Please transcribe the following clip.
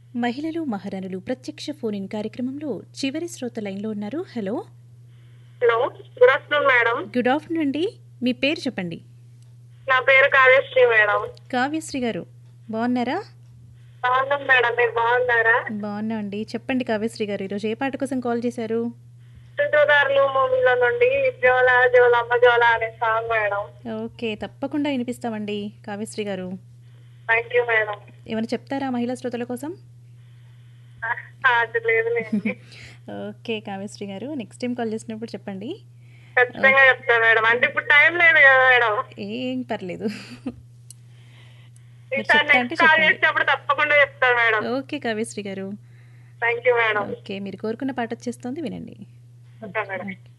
మహిళలు మహారాణులు ప్రత్యక్ష ఫోన్ ఇన్ కార్యక్రమంలో చివరి శ్రోత లైన్లో ఉన్నారు hello hello good afternoon madam good afternoon అండి మీ పేరు చెప్పండి నా పేరు కావ్యశ్రీ మేడం కావ్యశ్రీ గారు బాగున్నారా బాగున్నాం మేడం మీరు బాగున్నారా బాగున్నా అండి చెప్పండి కావ్యశ్రీ గారు ఈరోజు ఏ పాట కోసం కాల్ చేశారు చుట్టూదారులు మూవీలో నుండి జోల జోలమ్మ జోల అనే సాంగ్ మేడం ఓకే తప్పకుండా వినిపిస్తామండి కావ్యశ్రీ గారు థ్యాంక్ యూ మేడం ఏమైనా చెప్తారా మహిళా శ్రోతల కోసం ఆ, అది లేదులేండి ఓకే కావ్యశ్రీ గారు నెక్స్ట్ టైం కాల్ చేసినప్పుడు చెప్పండి ఖచ్చితంగా చెప్తా మేడం అంటే ఇప్పుడు టైం లేదు కదా మేడం ఏం పర్లేదు మీరు ఈసారి చెప్తా అంటే నెక్స్ట్ కాల్ చెప్పండి చేసినప్పుడు తప్పకుండా చెప్తాను మేడం ఓకే కావ్యశ్రీ గారు థ్యాంక్ యూ మేడం ఓకే మీరు కోరుకున్న పాట వచ్చేస్తుంది వినండి ఓకే మేడం ఓకే